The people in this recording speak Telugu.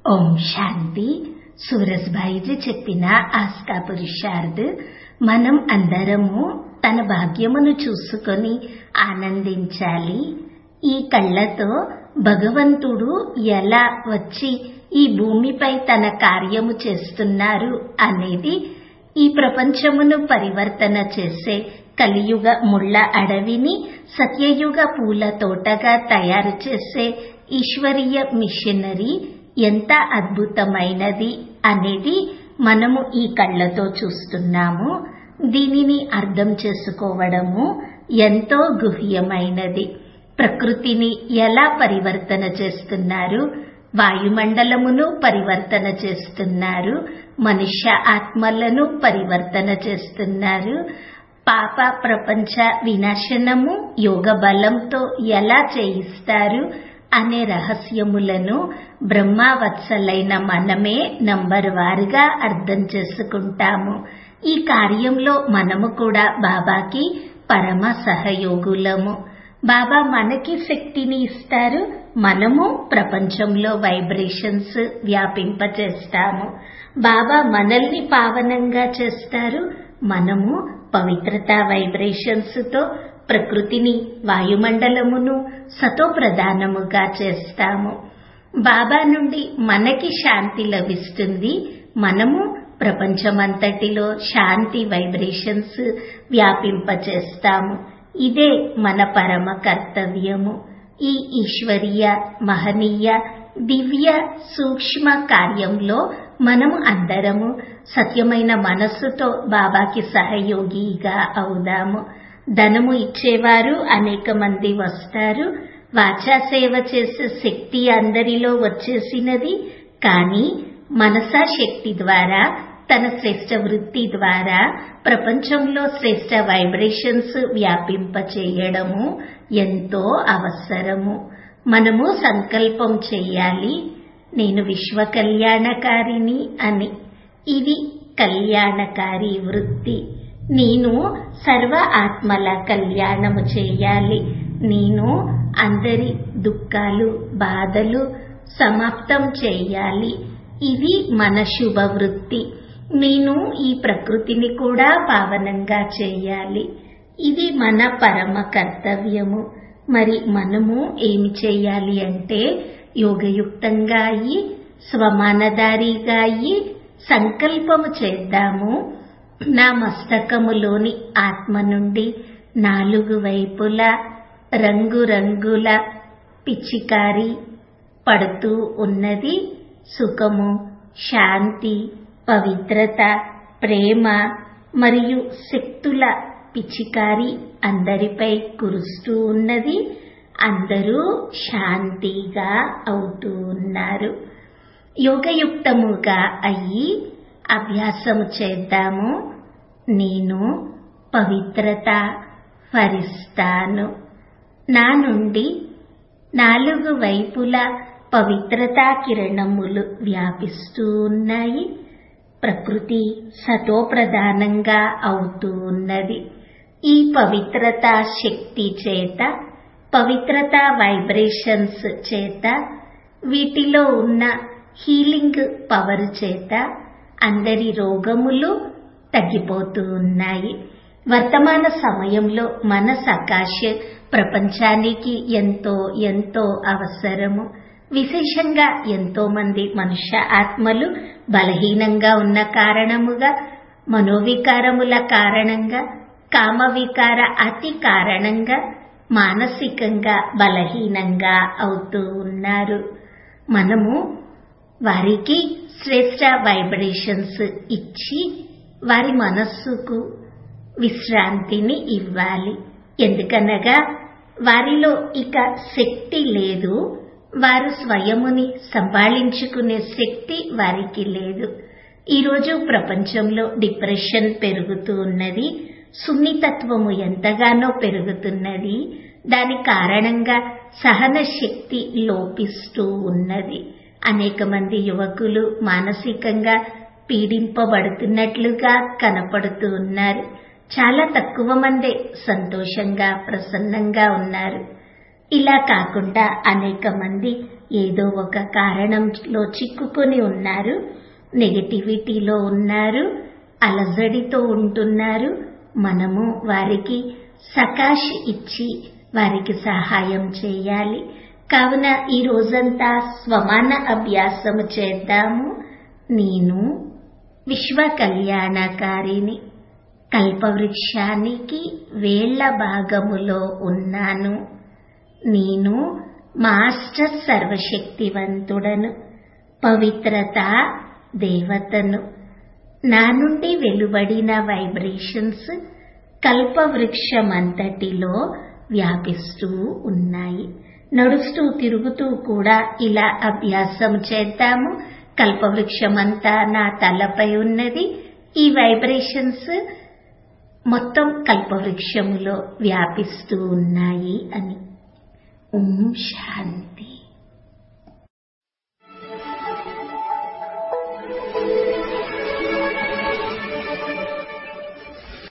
ఓం శాంతి సూరజ్భాయిజీ చెప్పిన ఆస్కా పురుషార్థ్ మనం అందరము తన భాగ్యమును చూసుకొని ఆనందించాలి ఈ కళ్ళతో భగవంతుడు ఎలా వచ్చి ఈ భూమిపై తన కార్యము చేస్తున్నారు అనేది ఈ ప్రపంచమును పరివర్తన చేసే కలియుగ ముళ్ళ అడవిని సత్యయుగ పూల తోటగా తయారు చేసే ఈశ్వరీయ మిషనరీ ఎంత అద్భుతమైనది అనేది మనము ఈ కళ్ళతో చూస్తున్నాము దీనిని అర్థం చేసుకోవడము ఎంతో గుహ్యమైనది ప్రకృతిని ఎలా పరివర్తన చేస్తున్నారు వాయుమండలమును పరివర్తన చేస్తున్నారు మనుష్య ఆత్మలను పరివర్తన చేస్తున్నారు పాప ప్రపంచ వినాశనము యోగ బలంతో ఎలా చేయిస్తారు అనే రహస్యములను బ్రహ్మవత్సలైన మనమే నంబర్ వారుగా అర్థం చేసుకుంటాము ఈ కార్యంలో మనము కూడా బాబాకి పరమ సహయోగులము బాబా మనకి శక్తిని ఇస్తారు మనము ప్రపంచంలో వైబ్రేషన్స్ వ్యాపింపచేస్తాము బాబా మనల్ని పావనంగా చేస్తారు మనము పవిత్రత వైబ్రేషన్స్ తో ప్రకృతిని వాయుమండలమును సతో ప్రధానముగా చేస్తాము బాబా నుండి మనకి శాంతి లభిస్తుంది మనము ప్రపంచమంతటిలో శాంతి వైబ్రేషన్స్ వ్యాపింపచేస్తాము ఇదే మన పరమ కర్తవ్యము ఈ ఈశ్వరీయ మహనీయ దివ్య సూక్ష్మ కార్యంలో మనము అందరము సత్యమైన మనస్సుతో బాబాకి సహయోగిగా అవుదాము ధనము ఇచ్చేవారు అనేక మంది వస్తారు వాచా సేవ చేసే శక్తి అందరిలో వచ్చేసినది కానీ మనసా శక్తి ద్వారా తన శ్రేష్ట వృత్తి ద్వారా ప్రపంచంలో శ్రేష్ట వైబ్రేషన్స్ వ్యాపింపచేయడము ఎంతో అవసరము మనము సంకల్పం చెయ్యాలి నేను విశ్వ కళ్యాణకారిని అని ఇది కళ్యాణకారి వృత్తి నేను సర్వ ఆత్మల కళ్యాణము చేయాలి నేను అందరి దుఃఖాలు బాధలు సమాప్తం చేయాలి ఇది మన శుభ వృత్తి నేను ఈ ప్రకృతిని కూడా పావనంగా చేయాలి ఇది మన పరమ కర్తవ్యము మరి మనము ఏమి చేయాలి అంటే యోగయుక్తంగా అయ్యి స్వమానదారిగా అయ్యి సంకల్పము చేద్దాము నా మస్తకములోని ఆత్మ నుండి నాలుగు వైపులా రంగురంగుల పిచ్చికారి పడుతూ ఉన్నది సుఖము శాంతి పవిత్రత ప్రేమ మరియు శక్తుల పిచికారి అందరిపై కురుస్తూ ఉన్నది అందరూ శాంతిగా అవుతూ ఉన్నారు యోగయుక్తముగా అయ్యి అభ్యాసము చేద్దాము నేను పవిత్రత ఫరిస్తాను నా నుండి నాలుగు వైపుల పవిత్రతా కిరణములు వ్యాపిస్తూ ఉన్నాయి ప్రకృతి సతో ప్రధానంగా అవుతూ ఉన్నది ఈ పవిత్రతా శక్తి చేత పవిత్రతా వైబ్రేషన్స్ చేత వీటిలో ఉన్న హీలింగ్ పవర్ చేత అందరి రోగములు తగ్గిపోతూ ఉన్నాయి వర్తమాన సమయంలో మన సకాశ ప్రపంచానికి ఎంతో ఎంతో అవసరము విశేషంగా ఎంతో మంది మనుష్య ఆత్మలు బలహీనంగా ఉన్న కారణముగా మనోవికారముల కారణంగా కామవికార అతి కారణంగా మానసికంగా బలహీనంగా అవుతూ ఉన్నారు మనము వారికి శ్రేష్ట వైబ్రేషన్స్ ఇచ్చి వారి మనస్సుకు విశ్రాంతిని ఇవ్వాలి ఎందుకనగా వారిలో ఇక శక్తి లేదు వారు స్వయముని సంభాళించుకునే శక్తి వారికి లేదు ఈరోజు ప్రపంచంలో డిప్రెషన్ పెరుగుతూ ఉన్నది సున్నితత్వము ఎంతగానో పెరుగుతున్నది దాని కారణంగా సహన శక్తి లోపిస్తూ ఉన్నది అనేక మంది యువకులు మానసికంగా పీడింపబడుతున్నట్లుగా కనపడుతూ ఉన్నారు చాలా తక్కువ మందే సంతోషంగా ప్రసన్నంగా ఉన్నారు ఇలా కాకుండా అనేక మంది ఏదో ఒక కారణంలో చిక్కుకొని ఉన్నారు నెగటివిటీలో ఉన్నారు అలజడితో ఉంటున్నారు మనము వారికి సకాష్ ఇచ్చి వారికి సహాయం చేయాలి కావున ఈ రోజంతా స్వమాన అభ్యాసము చేద్దాము నేను విశ్వ కళ్యాణకారిని కల్పవృక్షానికి వేళ్ల భాగములో ఉన్నాను నేను మాస్టర్ సర్వశక్తివంతుడను పవిత్రత దేవతను నా నుండి వెలువడిన వైబ్రేషన్స్ కల్పవృక్షమంతటిలో వ్యాపిస్తూ ఉన్నాయి నడుస్తూ తిరుగుతూ కూడా ఇలా అభ్యాసం చేద్దాము కల్పవృక్షమంతా నా తలపై ఉన్నది ఈ వైబ్రేషన్స్ మొత్తం కల్పవృక్షములో వ్యాపిస్తూ ఉన్నాయి అని ఓం శాంతి